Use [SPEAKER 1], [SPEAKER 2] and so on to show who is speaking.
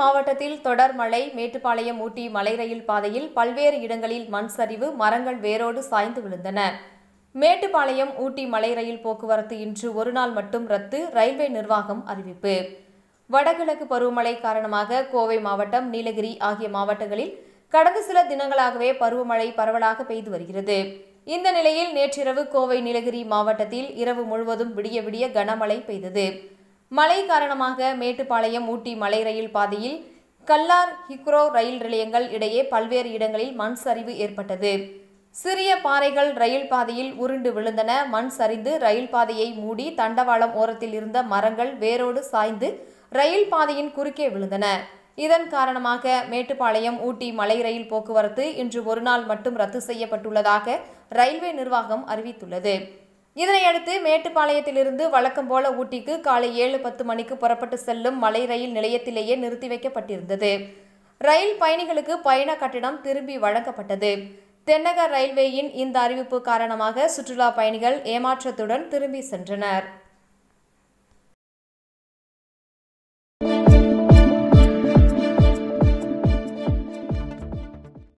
[SPEAKER 1] மாவட்டத்தில் தொடர் மழை மேட்டுப்பாளையம் ஊட்டி மலை ரயில் பாதையில் பல்வேறு இடங்களில் மண் சரிவு மரங்கள் வேரோடு சாய்ந்து விழுந்தன மேட்டுப்பாளையம் ஊட்டி மலை ரயில் போக்குவரத்து இன்று ஒருநாள் மட்டும் ரத்து ரயில்வே நிர்வாகம் அறிவிப்பு வடகிழக்கு பருவமழை காரணமாக கோவை மாவட்டம் நீலகிரி ஆகிய மாவட்டங்களில் கடந்த சில தினங்களாகவே பருவமழை பரவலாக பெய்து வருகிறது இந்த நிலையில் நேற்றிரவு கோவை நீலகிரி மாவட்டத்தில் இரவு முழுவதும் விடிய விடிய கனமழை பெய்தது மழை காரணமாக மேட்டுப்பாளையம் ஊட்டி மலை ரயில் பாதையில் கல்லார் ஹிக்ரோ ரயில் நிலையங்கள் இடையே பல்வேறு இடங்களில் மண் சரிவு ஏற்பட்டது சிறிய பாறைகள் ரயில் பாதையில் உருண்டு விழுந்தன மண் சரிந்து ரயில் பாதையை மூடி தண்டவாளம் ஓரத்தில் இருந்த மரங்கள் வேரோடு சாய்ந்து ரயில் பாதையின் குறுக்கே விழுந்தன இதன் காரணமாக மேட்டுப்பாளையம் ஊட்டி மலை ரயில் போக்குவரத்து இன்று ஒருநாள் மட்டும் ரத்து செய்யப்பட்டுள்ளதாக ரயில்வே நிர்வாகம் அறிவித்துள்ளது இதனையடுத்து மேட்டுப்பாளையத்திலிருந்து வழக்கம் போல ஊட்டிக்கு காலை ஏழு பத்து மணிக்கு புறப்பட்டு செல்லும் மலை ரயில் நிலையத்திலேயே நிறுத்தி வைக்கப்பட்டிருந்தது ரயில் பயணிகளுக்கு பயண கட்டணம் திரும்பி வழங்கப்பட்டது தென்னக ரயில்வேயின் இந்த அறிவிப்பு காரணமாக சுற்றுலா பயணிகள் ஏமாற்றத்துடன் திரும்பி சென்றனர்